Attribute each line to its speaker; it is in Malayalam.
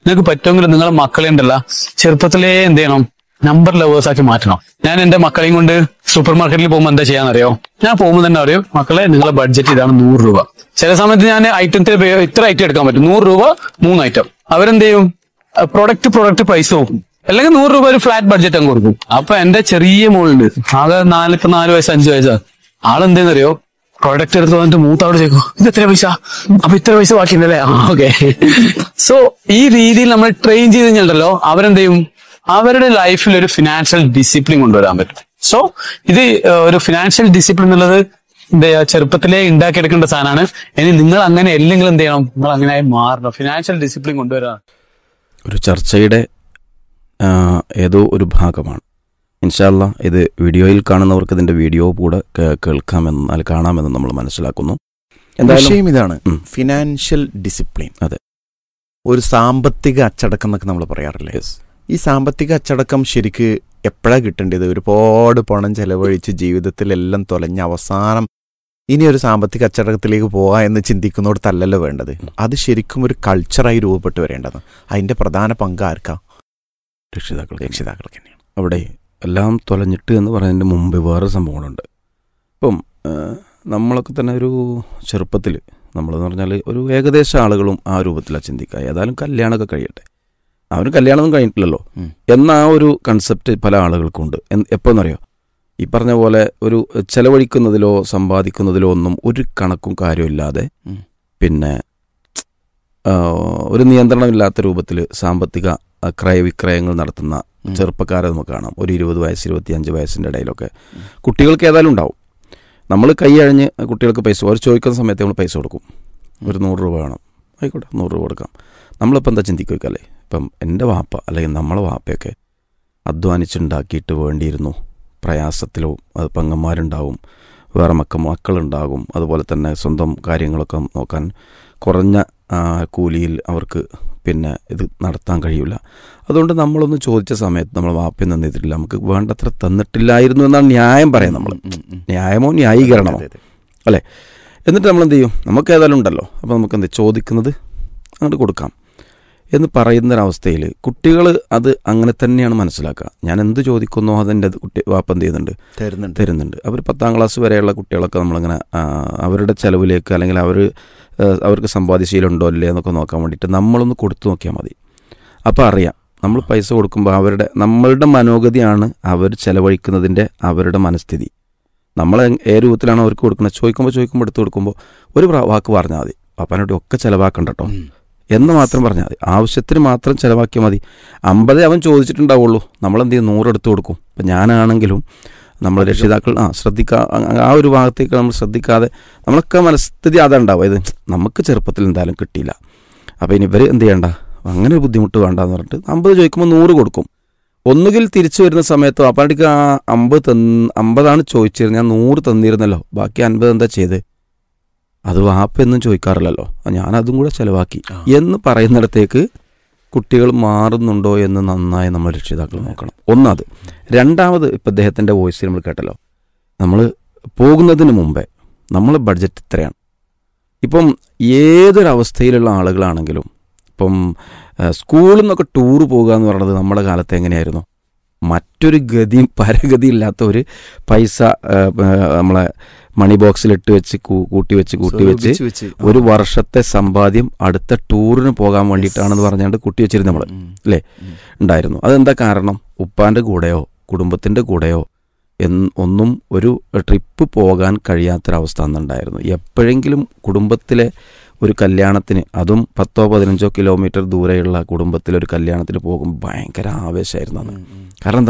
Speaker 1: നിങ്ങൾക്ക് പറ്റുമെങ്കിൽ നിങ്ങളെ മക്കളെ ഉണ്ടല്ല ചെറുപ്പത്തിലേ എന്ത് ചെയ്യണം നമ്പർ ലവേഴ്സ് ആക്കി മാറ്റണം ഞാൻ എന്റെ മക്കളെയും കൊണ്ട് സൂപ്പർ മാർക്കറ്റിൽ പോകുമ്പോൾ എന്താ ചെയ്യാന്നറിയോ ഞാൻ പോകുമ്പോൾ തന്നെ അറിയോ മക്കളെ നിങ്ങളെ ബഡ്ജറ്റ് ഇതാണ് നൂറ് രൂപ ചില സമയത്ത് ഞാൻ ഐറ്റത്തിന് പേ- ഇത്ര ഐറ്റം എടുക്കാൻ പറ്റും നൂറ് രൂപ മൂന്ന് ഐറ്റം അവരെന്ത് ചെയ്യും പ്രൊഡക്റ്റ് പ്രൊഡക്റ്റ് പൈസ നോക്കും അല്ലെങ്കിൽ നൂറ് രൂപ ഒരു ഫ്ലാറ്റ് ബഡ്ജറ്റ് അങ്ങ് കൊടുക്കും അപ്പൊ എന്റെ ചെറിയ മോളുണ്ട് ആകെ നാല് ഇപ്പൊ നാല് വയസ്സ് അഞ്ചു വയസ്സാ ആളെന്തേന്നറിയോ പ്രോഡക്റ്റ് എടുത്ത് വന്നിട്ട് മൂത്തവിടെ ചോദിക്കും ഇത് എത്ര പൈസ അപ്പൊ ഇത്ര പൈസ ബാക്കിയുണ്ടല്ലേ ആ ഓക്കെ സോ ഈ രീതിയിൽ നമ്മൾ ട്രെയിൻ ചെയ്ത് കഴിഞ്ഞാലോ അവരെന്ത് ചെയ്യും അവരുടെ ലൈഫിൽ ഒരു ഫിനാൻഷ്യൽ ഡിസിപ്ലിൻ കൊണ്ടുവരാൻ പറ്റും സോ ഇത് ഏഹ്, ഒരു ഫിനാൻഷ്യൽ ഡിസിപ്ലിൻ എന്നുള്ളത് എന്താ ചെയ്യാ ചെറുപ്പത്തിലേ ഉണ്ടാക്കിയെടുക്കേണ്ട സാധനമാണ് ഇനി നിങ്ങൾ അങ്ങനെ അല്ലെങ്കിലും എന്ത് ചെയ്യണം നിങ്ങൾ അങ്ങനെ മാറണം ഫിനാൻഷ്യൽ ഡിസിപ്ലിൻ കൊണ്ടുവരാൻ
Speaker 2: ഒരു ചർച്ചയുടെ ആ, ഏതോ ഒരു ഭാഗമാണ് ഇൻഷാല്ല ഇത് വീഡിയോയിൽ കാണുന്നവർക്ക് ഇതിന്റെ വീഡിയോ കൂടെ കേ- കേൾക്കാമെന്ന് അല്ല കാണാമെന്ന് നമ്മൾ മനസ്സിലാക്കുന്നു എന്തായാലും
Speaker 3: വിഷയം ഇതാണ്
Speaker 2: ഉം.
Speaker 3: ഫിനാൻഷ്യൽ ഡിസിപ്ലിൻ
Speaker 2: അതെ.
Speaker 3: ഒരു സാമ്പത്തിക അച്ചടക്കം എന്നൊക്കെ നമ്മൾ പറയാറില്ലേ
Speaker 2: Yes.
Speaker 3: ഈ സാമ്പത്തിക അച്ചടക്കം ശരിക്ക് എപ്പോഴാണ് കിട്ടേണ്ടത് ഒരുപാട് പണം ചെലവഴിച്ച് ജീവിതത്തിലെല്ലാം തൊലഞ്ഞ അവസാനം ഇനി ഒരു സാമ്പത്തിക അച്ചടക്കത്തിലേക്ക് പോവാ എന്ന് ചിന്തിക്കുന്നിടത്തല്ലല്ലോ വേണ്ടത് അത് ശരിക്കും ഒരു കൾച്ചറായി രൂപപ്പെട്ട് വരേണ്ടത് അതിന്റെ പ്രധാന പങ്ക് ആർക്കാ
Speaker 2: രക്ഷിതാക്കൾ
Speaker 3: രക്ഷിതാക്കൾക്ക് തന്നെയാണ്
Speaker 2: അവിടെ എല്ലാം തൊലഞ്ഞിട്ട് എന്ന് പറയുന്നതിന് മുമ്പ് വേറെ സംഭവങ്ങളുണ്ട് ഇപ്പം ആ, നമ്മളൊക്കെ തന്നെ ഒരു ചെറുപ്പത്തിൽ നമ്മളെന്ന് പറഞ്ഞാൽ ഒരു ഏകദേശം ആളുകളും ആ രൂപത്തിലാണ് ചിന്തിക്കുക ഏതായാലും കല്യാണമൊക്കെ കഴിയട്ടെ അവന് കല്യാണമൊന്നും കഴിഞ്ഞിട്ടില്ലല്ലോ
Speaker 3: ഉം.
Speaker 2: എന്ന ആ ഒരു കൺസെപ്റ്റ് പല ആളുകൾക്കുണ്ട് എപ്പോഴെന്നറിയോ ഈ പറഞ്ഞ പോലെ ഒരു ചെലവഴിക്കുന്നതിലോ സമ്പാദിക്കുന്നതിലോ ഒന്നും ഒരു കണക്കും കാര്യമില്ലാതെ
Speaker 3: ഉം.
Speaker 2: പിന്നെ ആ, ഒരു നിയന്ത്രണമില്ലാത്ത രൂപത്തിൽ സാമ്പത്തിക ആ, ക്രയവിക്രയങ്ങൾ നടത്തുന്ന
Speaker 3: ഉം.
Speaker 2: ചെറുപ്പക്കാരെ നമുക്ക് കാണാം ഒരു ഇരുപത് വയസ്സ് ഇരുപത്തിയഞ്ച് വയസ്സിൻ്റെ ഇടയിലൊക്കെ കുട്ടികൾക്ക് ഏതായാലും ഉണ്ടാവും നമ്മൾ കൈ അഴിഞ്ഞ് കുട്ടികൾക്ക് പൈസ അവർ ചോദിക്കുന്ന സമയത്ത് നമ്മൾ പൈസ കൊടുക്കും ഒരു നൂറ് രൂപ വേണം ആയിക്കോട്ടെ നൂറ് രൂപ കൊടുക്കാം നമ്മളിപ്പോൾ എന്താ ചിന്തിക്കുകയല്ലേ ഇപ്പം എൻ്റെ വാപ്പ അല്ലെങ്കിൽ നമ്മളെ വാപ്പയൊക്കെ അധ്വാനിച്ചുണ്ടാക്കിയിട്ട് വേണ്ടിയിരുന്നു പ്രയാസത്തിലോ അത് പെങ്ങന്മാരുണ്ടാവും വേറെ മക്ക മക്കളുണ്ടാകും അതുപോലെ തന്നെ സ്വന്തം കാര്യങ്ങളൊക്കെ നോക്കാൻ കുറഞ്ഞ ആ, കൂലിയിൽ അവർക്ക് പിന്നെ ഇത് നടത്താൻ കഴിയില്ല അതുകൊണ്ട് നമ്മളൊന്ന് ചോദിച്ച സമയത്ത് നമ്മൾ വാപ്പയിൽ നിന്നിട്ടില്ല നമുക്ക് വേണ്ടത്ര തന്നിട്ടില്ലായിരുന്നു എന്നാണ് ന്യായം പറയാം നമ്മൾ
Speaker 3: ഉം, ഉം.
Speaker 2: ന്യായമോ ന്യായീകരണമോ
Speaker 3: അതെ, അതെ.
Speaker 2: എന്നിട്ട് നമ്മൾ എന്ത് ചെയ്യും നമുക്ക് ഏതായാലും ഉണ്ടല്ലോ അപ്പോൾ നമുക്ക് എന്ത് ചോദിക്കുന്നത് അങ്ങോട്ട് കൊടുക്കാം എന്ന് പറയുന്നൊരവസ്ഥയിൽ കുട്ടികൾ അത് അങ്ങനെ തന്നെയാണ് മനസ്സിലാക്കുക ഞാൻ എന്ത് ചോദിക്കുന്നോ അതെൻ്റെ കുട്ടി വാപ്പ എന്ത് ചെയ്യുന്നുണ്ട്
Speaker 3: തരുന്നുണ്ട്
Speaker 2: തരുന്നുണ്ട് അവർ പത്താം ക്ലാസ് വരെയുള്ള കുട്ടികളൊക്കെ നമ്മളിങ്ങനെ ആ, അവരുടെ ചെലവിലേക്ക് അല്ലെങ്കിൽ അവർ അവർക്ക് സമ്പാദ്യശീലമുണ്ടോ ഇല്ലേ എന്നൊക്കെ നോക്കാൻ വേണ്ടിയിട്ട് നമ്മളൊന്ന് കൊടുത്തു നോക്കിയാൽ മതി അപ്പോൾ അറിയാം നമ്മൾ പൈസ കൊടുക്കുമ്പോൾ അവരുടെ നമ്മളുടെ മനോഗതിയാണ് അവർ ചെലവഴിക്കുന്നതിൻ്റെ അവരുടെ മനസ്ഥിതി നമ്മൾ ഏ രൂപത്തിലാണ് അവർക്ക് കൊടുക്കുന്നത് ചോദിക്കുമ്പോൾ ചോദിക്കുമ്പോൾ എടുത്ത് കൊടുക്കുമ്പോൾ ഒരു പ്രാ- വാക്ക് പറഞ്ഞാൽ മതി പാപ്പാനോട് ഒക്കെ ചിലവാക്കണ്ട കേട്ടോ
Speaker 3: ഉം.
Speaker 2: എന്ന് മാത്രം പറഞ്ഞാൽ മതി ആവശ്യത്തിന് മാത്രം ചിലവാക്കിയാൽ മതി അമ്പതേ അവൻ ചോദിച്ചിട്ടുണ്ടാവുള്ളൂ നമ്മളെന്ത് ചെയ്യും നൂറ് എടുത്ത് കൊടുക്കും ഇപ്പം ഞാനാണെങ്കിലും നമ്മൾ രക്ഷിതാക്കൾ ആ ശ്രദ്ധിക്കാ ആ- ആ ഒരു ഭാഗത്തേക്ക് നമ്മൾ ശ്രദ്ധിക്കാതെ നമ്മളൊക്കെ മനസ്ഥിതി അതുണ്ടാവും ഇത് നമുക്ക് ചെറുപ്പത്തിൽ എന്തായാലും കിട്ടിയില്ല അപ്പോൾ ഇനി ഇവർ എന്ത് ചെയ്യണ്ട അങ്ങനെ ഒരു ബുദ്ധിമുട്ട് വേണ്ടെന്ന് പറഞ്ഞിട്ട് അമ്പത് ചോദിക്കുമ്പോൾ നൂറ് കൊടുക്കും ഒന്നുകിൽ തിരിച്ചു വരുന്ന സമയത്ത് അപ്പാടിക്ക് ആ അമ്പത് തന്ന് അമ്പതാണ് ചോദിച്ചിരുന്നത് ഞാൻ നൂറ് തന്നിരുന്നല്ലോ ബാക്കി അൻപത് എന്താ ചെയ്ത് അത് വാപ്പ എന്നും ചോദിക്കാറില്ലല്ലോ ആ, ഞാൻ അതും കൂടെ ചെലവാക്കി
Speaker 3: ആ.
Speaker 2: എന്ന് പറയുന്നിടത്തേക്ക് കുട്ടികൾ മാറുന്നുണ്ടോ എന്ന് നന്നായി നമ്മൾ രക്ഷിതാക്കൾ നോക്കണം ഒന്നത് രണ്ടാമത് ഇപ്പം അദ്ദേഹത്തിൻ്റെ വോയിസ് നമ്മൾ കേട്ടല്ലോ നമ്മൾ പോകുന്നതിന് മുമ്പേ നമ്മൾ ബഡ്ജറ്റ് ഇത്രയാണ് ഇപ്പം ഏതൊരവസ്ഥയിലുള്ള ആളുകളാണെങ്കിലും ഇപ്പം ആ, സ്കൂളിൽ നിന്നൊക്കെ ടൂർ പോകുക എന്ന് പറയുന്നത് നമ്മുടെ കാലത്ത് എങ്ങനെയായിരുന്നു മറ്റൊരു ഗതിയും പരഗതി ഇല്ലാത്ത ഒരു പൈസ ആ, ആ, നമ്മളെ മണി ബോക്സിലിട്ട് വെച്ച് കൂ- കൂട്ടി വെച്ച് കൂട്ടി വെച്ച്
Speaker 3: സ്വരൂപിച്ച് വെച്ച്.
Speaker 2: ഒരു വർഷത്തെ സമ്പാദ്യം അടുത്ത ടൂറിന് പോകാൻ വേണ്ടിയിട്ടാണെന്ന് പറഞ്ഞാണ്ട് കൂട്ടി വെച്ചിരുന്നു നമ്മൾ
Speaker 3: ഉം.
Speaker 2: അല്ലേ
Speaker 3: ഉം.
Speaker 2: ഉണ്ടായിരുന്നു അതെന്താ കാരണം ഉപ്പാന്റെ കൂടെയോ കുടുംബത്തിന്റെ കൂടെയോ എന്ന് ഒന്നും ഒരു ട്രിപ്പ് പോകാൻ കഴിയാത്തൊരവസ്ഥ അന്നുണ്ടായിരുന്നു എപ്പോഴെങ്കിലും കുടുംബത്തിലെ ഒരു കല്യാണത്തിന് അതും പത്തോ പതിനഞ്ചോ കിലോമീറ്റർ ദൂരെയുള്ള കുടുംബത്തിലെ ഒരു കല്യാണത്തിന് പോകുമ്പോൾ ഭയങ്കര ആവേശമായിരുന്നു അന്ന്
Speaker 3: ഉം, ഉം.
Speaker 2: കാരണം എന്താ